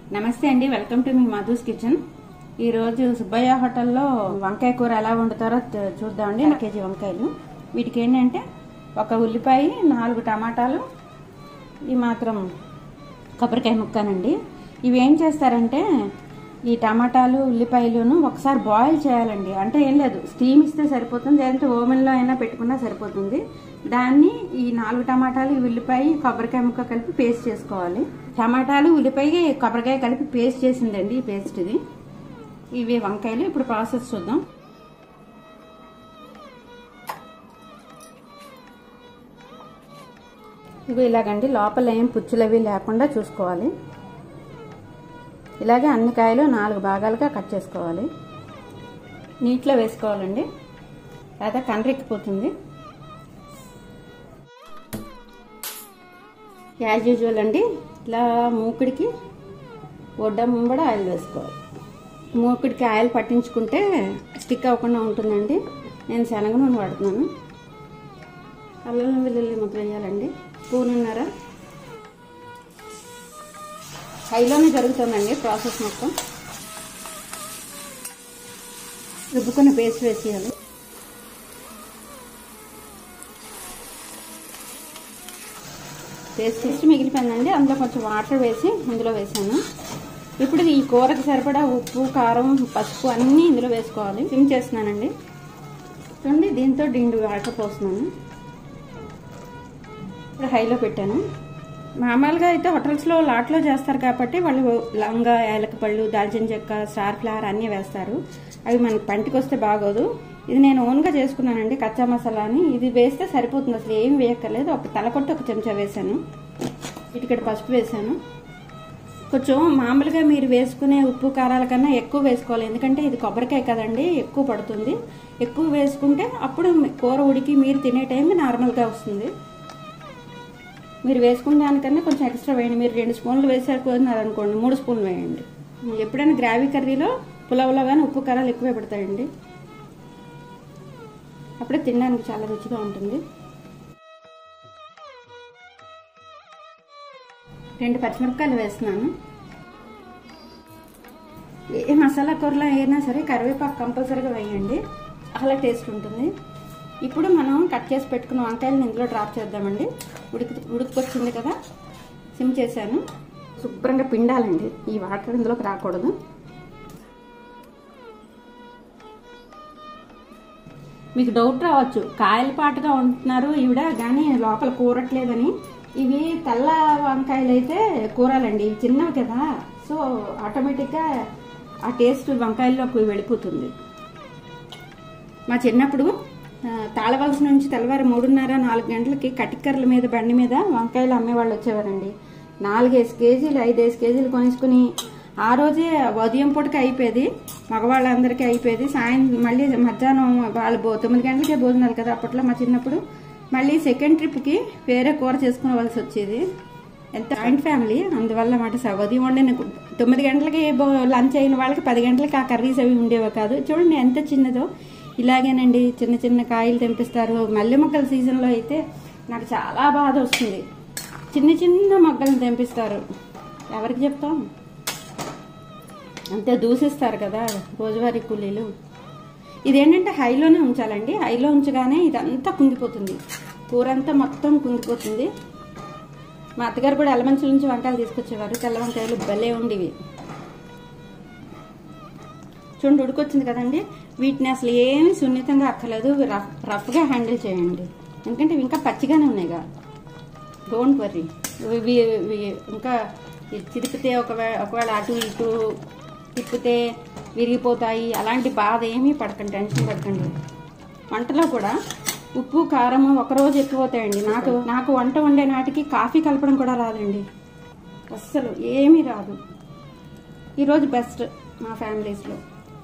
నమస్తే అండి welcome to మీ మధుస్ కిచెన్ ఈ రోజు సుబ్బయ్య హోటల్లో వంకాయ కూర ఎలా వండుతారో త- చూద్దామండి ఒక కేజీ వంకాయలు వీటికి ఏంటంటే ఒక ఉల్లిపాయ నాలుగు టమాటాలు ఈ మాత్రం కొబ్బరికాయ ముక్కనండి ఇవి ఏం చేస్తారంటే ఈ టమాటాలు ఉల్లిపాయలును ఒకసారి బాయిల్ చేయాలండి అంటే ఏం లేదు స్టీమ్ ఇస్తే సరిపోతుంది లేదంటే ఓవెన్లో అయినా పెట్టుకున్నా సరిపోతుంది దాన్ని ఈ నాలుగు టమాటాలు ఈ ఉల్లిపాయ కొబ్బరికాయ ముక్క కలిపి పేస్ట్ చేసుకోవాలి టమాటాలు ఉల్లిపాయ కొబ్బరికాయ కలిపి పేస్ట్ చేసిందండి ఈ పేస్ట్ ఇది ఇవి వంకాయలు ఇప్పుడు ప్రాసెస్ చూద్దాం ఇవి ఇలాగండి లోపల ఏం పుచ్చులు అవి లేకుండా చూసుకోవాలి ఇలాగే అన్ని కాయలు నాలుగు భాగాలుగా కట్ చేసుకోవాలి నీటిలో వేసుకోవాలండి లేదా కండ్రెక్కిపోతుంది యాజ్ యూజువల్ అండి ఇలా మూకుడికి ఒడ్డ ముంబడ ఆయిల్ వేసుకోవాలి మూకుడికి ఆయిల్ పట్టించుకుంటే స్టిక్ అవ్వకుండా ఉంటుందండి నేను శనగ నూనె వాడుతున్నాను అల్లం వెల్లుల్లి ముద్ర వేయాలండి స్పూనున్నర హైలోనే జరుగుతుందండి ప్రాసెస్ మొత్తం రుబ్బుకున్న పేస్ట్ వేసేయాలి పేస్ట్ వేసి మిగిలిపోయిందండి అందులో కొంచెం వాటర్ వేసి ఇందులో వేసాను ఇప్పుడు ఈ కూరకి సరిపడా ఉప్పు కారం పసుపు అన్నీ ఇందులో వేసుకోవాలి సిమ్ చేస్తున్నానండి చూడండి దీంతో డిండి వాటర్ పోస్తున్నాను ఇప్పుడు హైలో పెట్టాను మామూలుగా అయితే హోటల్స్లో లాట్లో చేస్తారు కాబట్టి వాళ్ళు లంగా ఏలకపళ్ళు దాల్చిన చెక్క స్టార్ ఫ్లవర్ అన్నీ వేస్తారు అవి మనకి పంటికి వస్తే బాగోదు ఇది నేను ఓన్గా చేసుకున్నానండి కచ్చా మసాలాని ఇది వేస్తే సరిపోతుంది అసలు ఏం వేయక్కర్లేదు ఒక తలకొట్టి ఒక చెంచా వేసాను ఇటుకడ పసుపు వేసాను కొంచెం మామూలుగా మీరు వేసుకునే ఉప్పు కారాల కన్నా ఎక్కువ వేసుకోవాలి ఎందుకంటే ఇది కొబ్బరికాయ కదండి ఎక్కువ పడుతుంది ఎక్కువ వేసుకుంటే అప్పుడు కూర ఉడికి మీరు తినే టైంకి నార్మల్గా వస్తుంది మీరు వేసుకున్న దానికన్నా కొంచెం ఎక్స్ట్రా వేయండి మీరు రెండు స్పూన్లు వేసారు అనుకోండి మూడు స్పూన్లు వేయండి ఎప్పుడైనా గ్రావీ కర్రీలో పులావ్లో కానీ ఉప్పు కారాలు ఎక్కువే పెడతాయండి అప్పుడే తినడానికి చాలా రుచిగా ఉంటుంది రెండు పచ్చిమిరపకాయలు వేస్తున్నాను ఏ మసాలా కూరలో అయినా సరే కరివేపాకు కంపల్సరీగా వేయండి చాలా టేస్ట్ ఉంటుంది ఇప్పుడు మనం కట్ చేసి పెట్టుకున్న వంకాయలను ఇందులో డ్రాప్ చేద్దామండి ఉడికి ఉడికొచ్చింది కదా సిమ్ చేశాను శుభ్రంగా పిండాలండి ఈ వాటర్ ఇందులోకి రాకూడదు మీకు డౌట్ రావచ్చు కాయల పాటుగా ఉంటున్నారు ఈవిడ కానీ లోపల కూరట్లేదని ఇవి తెల్ల వంకాయలు అయితే కూరలండి ఇవి చిన్నవి కదా సో ఆటోమేటిక్గా ఆ టేస్ట్ వంకాయల్లోకి వెళ్ళిపోతుంది మా చిన్నప్పుడు ఆ, తాళవలస నుంచి తెల్లవారు మూడున్నర నాలుగు గంటలకి కటిక్కర్ల మీద బండి మీద వంకాయలు అమ్మేవాళ్ళు వచ్చేవారండి నాలుగేసి కేజీలు ఐదేసి కేజీలు కొనేసుకుని ఆ రోజే ఉదయం పూటకి అయిపోయేది మగవాళ్ళందరికీ అయిపోయేది సాయంత్రం మళ్ళీ మధ్యాహ్నం వాళ్ళు భో- తొమ్మిది గంటలకే భోజనాలు కదా అప్పట్లో మా చిన్నప్పుడు మళ్ళీ సెకండ్ ట్రిప్కి వేరే కూర చేసుకోవాల్సి వచ్చేది ఎంత జాయింట్ ఫ్యామిలీ అందువల్ల మాట స- ఉదయం వండిన కు- తొమ్మిది గంటలకి భో- లంచ్ అయిన వాళ్ళకి పది గంటలకి ఆ కర్రీస్ అవి ఉండేవి కాదు చూడండి ఎంత చిన్నదో ఇలాగేనండి చిన్న చిన్న కాయలు తెంపిస్తారు మల్లె మొక్కల సీజన్లో అయితే నాకు చాలా బాధ వస్తుంది చిన్న చిన్న మొక్కలను తెంపిస్తారు ఎవరికి చెప్తాం అంతే దూసిస్తారు కదా రోజువారీ కూలీలు ఇదేంటంటే హైలోనే ఉంచాలండి హైలో ఉంచగానే ఇదంతా కుంగిపోతుంది కూర అంతా మొత్తం కుంగిపోతుంది మా అత్తగారు కూడా ఎలమంచుల నుంచి వంకాయలు తీసుకొచ్చేవారు తెల్ల వంకాయలు భలే ఉండేవి చూడండి ఉడికొచ్చింది కదండి వీటిని అసలు ఏమి సున్నితంగా అక్కర్లేదు రఫ్ రఫ్గా హ్యాండిల్ చేయండి ఎందుకంటే ఇవి ఇంకా పచ్చిగానే ఉన్నాయిగా డోంట్ వర్రీ ఇవి ఇవి ఇంకా ఇది చిరిపితే ఒకవేళ ఒకవేళ అటు ఇటు తిప్పితే విరిగిపోతాయి అలాంటి బాధ ఏమీ పడకండి టెన్షన్ పడకండి వంటలో కూడా ఉప్పు కారం ఒకరోజు ఎక్కువ అవుతాయండి నాకు నాకు వంట వండే నాటికి కాఫీ కలపడం కూడా రాదండి అస్సలు ఏమీ రాదు ఈరోజు బెస్ట్ మా ఫ్యామిలీస్లో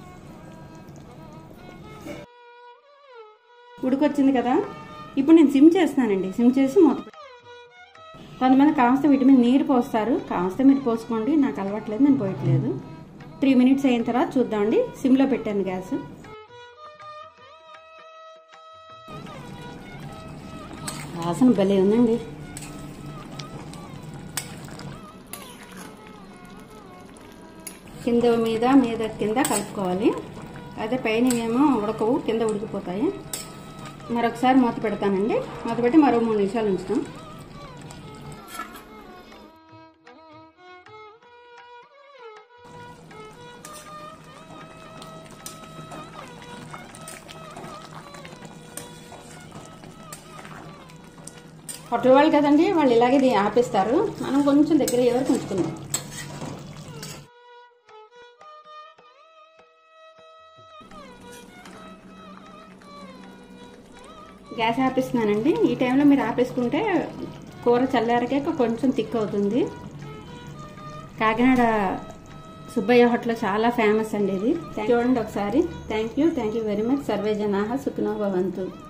ఉడికొచ్చింది కదా ఇప్పుడు నేను సిమ్ చేస్తున్నానండి సిమ్ చేసి మూత పె- కొంతమంది కావస్తే వీటి మీద నీరు పోస్తారు కావస్తే మీరు పోసుకోండి నాకు అలవాట్లేదు నేను పోయట్లేదు త్రీ మినిట్స్ అయిన తర్వాత చూద్దామండి సిమ్లో పెట్టాను గ్యాస్ వాసన భలే ఉందండి కింద మీద మీద కింద కలుపుకోవాలి అదే పైన ఏమో ఉడకవు కింద ఉడికిపోతాయి మరొకసారి మూత పెడతానండి మూత పెట్టి మరో మూడు నిమిషాలు ఉంచుతాం హోటల్ వాళ్ళు కదండి వాళ్ళు ఇలాగే దీన్ని ఆపేస్తారు మనం కొంచెం దగ్గర అయ్యే వరకు ఉంచుకుందాం గ్యాస్ ఆపేస్తున్నానండి ఈ టైంలో మీరు ఆపేసుకుంటే కూర చల్లారకే కొంచెం థిక్ అవుతుంది కాకినాడ సుబ్బయ్య హోటల్ చాలా ఫేమస్ అండి ఇది చూడండి ఒకసారి thank you thank you very much సర్వే జనాహ సుఖనో భవంతు